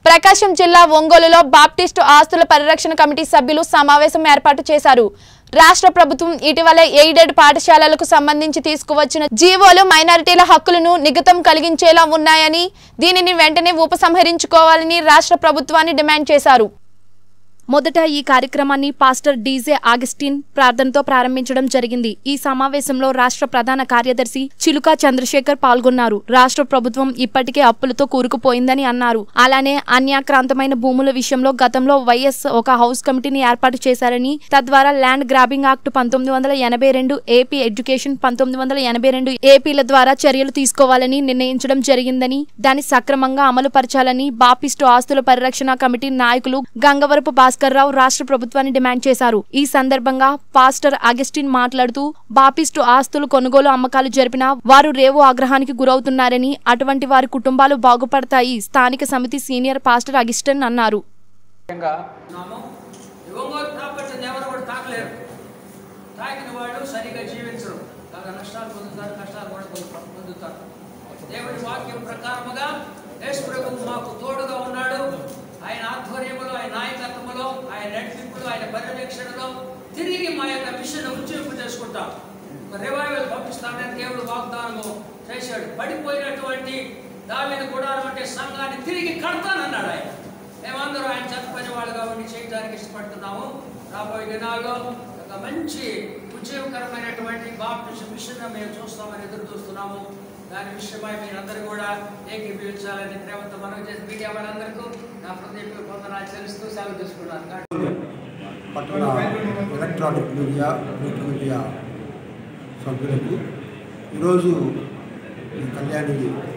ప్రకాశం జిల్లా ఒంగోలులో బాప్టిస్టు ఆస్తుల పరిరక్షణ కమిటీ సభ్యులు సమావేశం ఏర్పాటు చేశారు రాష్ట్ర ప్రభుత్వం ఇటీవలే ఎయిడెడ్ పాఠశాలలకు సంబంధించి తీసుకువచ్చిన జీవోలు మైనారిటీల హక్కులను నిగతం కలిగించేలా ఉన్నాయని దీనిని వెంటనే ఉపసంహరించుకోవాలని రాష్ట్ర ప్రభుత్వాన్ని డిమాండ్ చేశారు మొదట ఈ కార్యక్రమాన్ని పాస్టర్ డీజే ఆగస్టిన్ ప్రార్థనతో ప్రారంభించడం జరిగింది ఈ సమావేశంలో రాష్ట్ర ప్రధాన కార్యదర్శి చిలుక చంద్రశేఖర్ పాల్గొన్నారు రాష్ట్ర ప్రభుత్వం ఇప్పటికే అప్పులతో కూరుకుపోయిందని అన్నారు అలానే అన్యాక్రాంతమైన భూముల విషయంలో గతంలో వైఎస్ ఒక హౌస్ కమిటీని ఏర్పాటు చేశారని తద్వారా ల్యాండ్ గ్రాబింగ్ యాక్ట్ పంతొమ్మిది వందల ఎనభై రెండు ఏపీ ఎడ్యుకేషన్ పంతొమ్మిది వందల ఎనభై రెండు ఏపీల ద్వారా చర్యలు తీసుకోవాలని నిర్ణయించడం జరిగిందని దాన్ని సక్రమంగా అమలు పరచాలని బాపిస్టు ఆస్తుల పరిరక్షణ కమిటీ నాయకులు గంగవరపు భాస్కర్ రావు రాష్ట్ర ప్రభుత్వాన్ని డిమాండ్ చేశారు ఈ సందర్భంగా పాస్టర్ అగస్టిన్ మాట్లాడుతూ బాపిస్టు ఆస్తులు కొనుగోలు అమ్మకాలు జరిపిన వారు రేవు ఆగ్రహానికి గురవుతున్నారని అటువంటి వారి కుటుంబాలు బాగుపడతాయి స్థానిక సమితి సీనియర్ పాస్టర్ అగిస్టన్ అన్నారు ముఖ్యంగా నామం ఈ ఒంగోలు ప్రాపర్టీని ఎవరు కూడా తాకలేరు తాకిన వాళ్ళు సరిగా జీవించరు కాగా నష్టాలు పొందుతారు కష్టాలు కూడా పొందు- పొందుతారు దేవుడి వాక్యం ప్రకారముగా యేసు ప్రభు మాకు తోడుగా ఉన్నాడు ఆయన ఆధ్వర్యంలో ఆయన నాయకత్వంలో ఆయన నడిపింపులో ఆయన పర్యవేక్షణలో తిరిగి మా యొక్క మిషన్ ఉజ్జీంపు చేసుకుంటాం రివైవల్ పంపిస్తానని దేవుడు వాగ్దానము చేశాడు పడిపోయినటువంటి దావిని గుడారం అంటే సంఘాన్ని తిరిగి కడతానన్నాడు ఆయన మేమందరూ ఆయన చెప్పని వాళ్ళుగా ఉండి చేయడానికి ఇష్టపడుతున్నాము రాబోయే దినాల్లో ఒక మంచి ఉద్యోగకరమైనటువంటి బాప్టిస్ట్ మిషన్ మేము చూస్తామని ఎదురు చూస్తున్నాము దాని విషయమై మీరందరూ కూడా ఏకీభవించాలని ప్రేమతో మనం చేసి మీడియా వాళ్ళందరికీ నా హృదయ పొందనాలు చెల్లిస్తూ సెలవు తీసుకున్నాను పట్టణ ఎలక్ట్రానిక్ మీడియా ప్రింట్ మీడియా సభ్యులకు ఈరోజు ఈ కళ్యాణి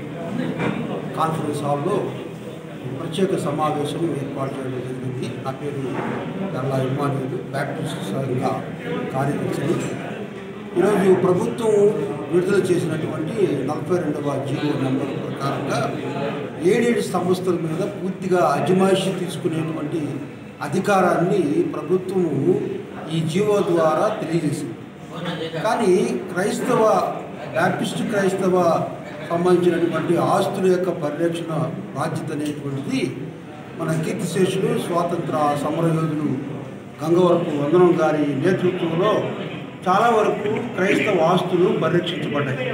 కాన్ఫరెన్స్ హాల్లో ప్రత్యేక సమావేశం ఏర్పాటు చేయడం జరిగింది నా పేరు నల్లా ఇమానుయులు బ్యాప్టిస్ట్ సంఘ కార్యదర్శిని ఈరోజు ప్రభుత్వం విడుదల చేసినటువంటి నలభై రెండవ జీవో నెంబర్ ప్రకారంగా ఏడేడు సంస్థల మీద పూర్తిగా అజమాయిషి తీసుకునేటువంటి అధికారాన్ని ప్రభుత్వము ఈ జీవో ద్వారా తెలియజేసింది కానీ క్రైస్తవ బ్యాప్టిస్ట్ క్రైస్తవ సంబంధించినటువంటి ఆస్తుల యొక్క పరిరక్షణ బాధ్యత అనేటువంటిది మన కీర్తిశేషులు స్వాతంత్ర సమరయోధులు గంగవరపు వందనం గారి నేతృత్వంలో చాలా వరకు క్రైస్తవ ఆస్తులు పరిరక్షించబడ్డాయి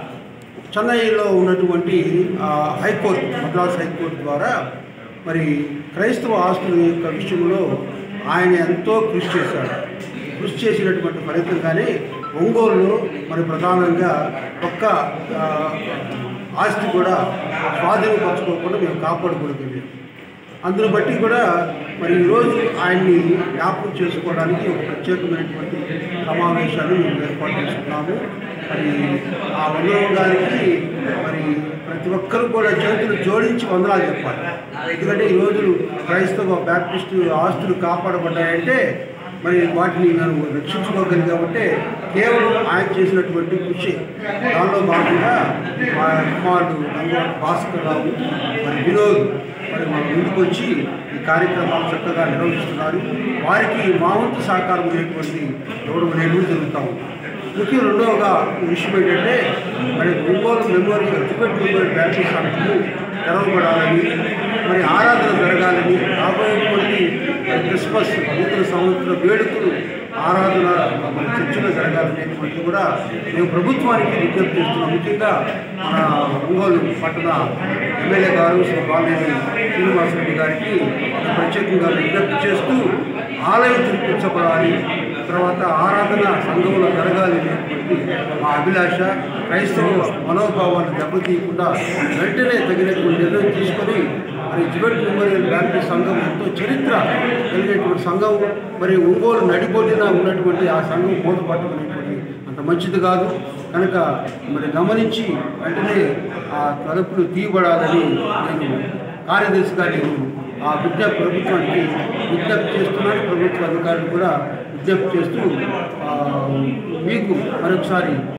చెన్నైలో ఉన్నటువంటి ఆ, హైకోర్టు మద్రాస్ హైకోర్టు ద్వారా మరి క్రైస్తవ ఆస్తుల యొక్క విషయంలో ఆయన ఎంతో కృషి చేశాడు కృషి చేసినటువంటి ఫలితంగానే ఒంగోలులో మరి ప్రధానంగా ఒక్క ఆ, ఆస్తి కూడా స్వాధీనపరచుకోకుండా మేము కాపాడుకోగలిగాం అందును బట్టి కూడా మరి ఈరోజు ఆయన్ని జ్ఞాపకం చేసుకోవడానికి ఒక ప్రత్యేకమైనటువంటి సమావేశాన్ని మేము ఏర్పాటు చేసుకున్నాము మరి ఆ వందనం గారికి మరి ప్రతి ఒక్కరు కూడా చేతులు జోడించి వందనాలు చెప్పాలి ఎందుకంటే ఈ రోజు క్రైస్తవ బ్యాప్టిస్టు ఆస్తులు కాపాడబడ్డాయంటే మరి వాటిని మనం రక్షించుకోగలిగామంటే కేవలం ఆయన చేసినటువంటి కృషి దానిలో భాగంగా మా కుమారుడు రంగవరం భాస్కర్ రావు మరి వినోద్ మరి మన ముందుకు వచ్చి ఈ కార్యక్రమాలు చక్కగా నిర్వహిస్తున్నారు వారికి మా వంతు సహకారం అనేటువంటి ఇవ్వడం అనేది జరుగుతాము ముఖ్యం రెండవగా విషయం ఏంటంటే మరి Ongole memorial Tibet memorial baptist సంఘము తెరవబడాలని మరి ఆరాధన జరగాలని రాబోయేటువంటి మరి క్రిస్మస్ నూతన సంవత్సర వేడుకలు ఆరాధన మన చర్చలో జరగాలనేటువంటిది కూడా మేము ప్రభుత్వానికి విజ్ఞప్తి చేస్తున్నాం ముఖ్యంగా మన ఒంగోలు పట్టణ ఎమ్మెల్యే గారు శ్రీ బాలేని శ్రీనివాసరెడ్డి గారికి ప్రత్యేకంగా విజ్ఞప్తి చేస్తూ ఆలయం తిరిపించబడాలి తర్వాత ఆరాధన సంఘంలో జరగాలి అనేటువంటి మా అభిలాష క్రైస్తవ మనోభావాన్ని దెబ్బతీయకుండా వెంటనే తగినటువంటి నిర్ణయం తీసుకొని మరి జిబెట్ మెమోరియల్ బ్యాప్టిస్ట్ సంఘం ఎంతో చరిత్ర కలిగినటువంటి సంఘం మరి ఒంగోలు నడిబొడ్డిన ఉన్నటువంటి ఆ సంఘం మూతపట్టడం అనేటువంటి అంత మంచిది కాదు కనుక మరి గమనించి వెంటనే ఆ తలుపులు తీయబడాలని నేను కార్యదర్శిగా నేను ఆ విజ్ఞప్తి ప్రభుత్వానికి విజ్ఞప్తి చేస్తున్నాను ప్రభుత్వ అధికారులు కూడా విజ్ఞప్తి చేస్తూ ఆ, మీకు మరొకసారి